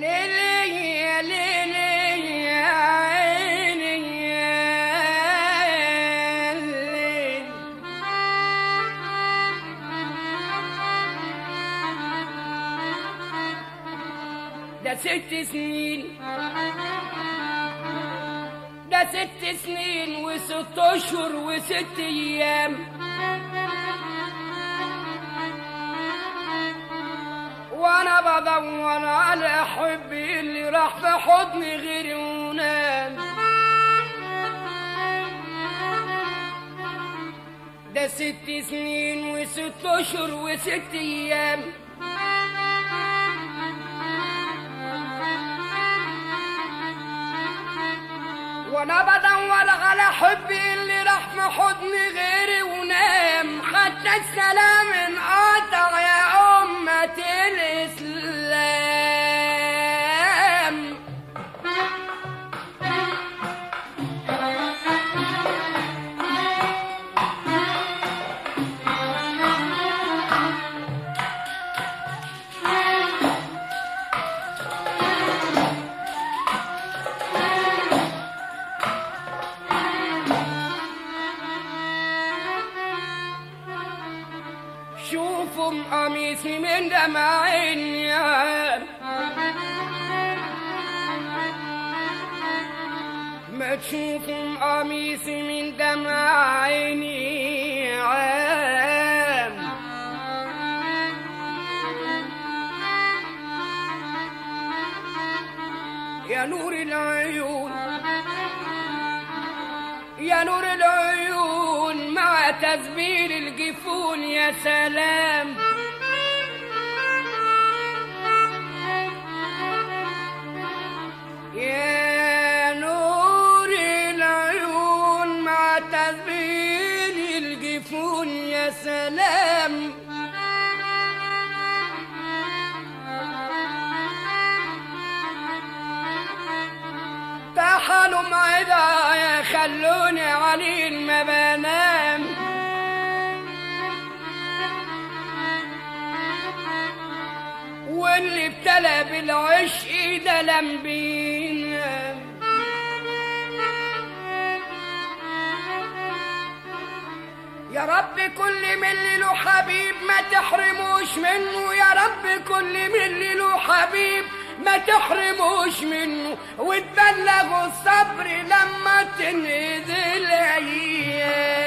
ليلي يا ليلي يا عيني يا ليل ده ست سنين ده ست سنين وست اشهر وست ايام وانا بدور على حبي اللي راح في حضني غيري ونام ده ست سنين وست اشهر وست ايام وانا بدور على حبي اللي راح في حضني غيري ونام حتى السلام انقطع يا أمة الإسلام شوفوا قميصي من دمع عيني ما تشوفوا قميصي من دمع عيني عام يا نور العيون يا نور العيون مع تزبيل الجفون يا سلام يا نور العيون مع تزبيل الجفون يا سلام تحلوا معدايا خلوني علي ما بنام واللي ابتلى بالعشق ده لم بينام يا رب كل من اللي له حبيب ما تحرموش منه يا رب كل من اللي له حبيب ما تحرموش منه وتبلغوا الصبر لما تنزل ايام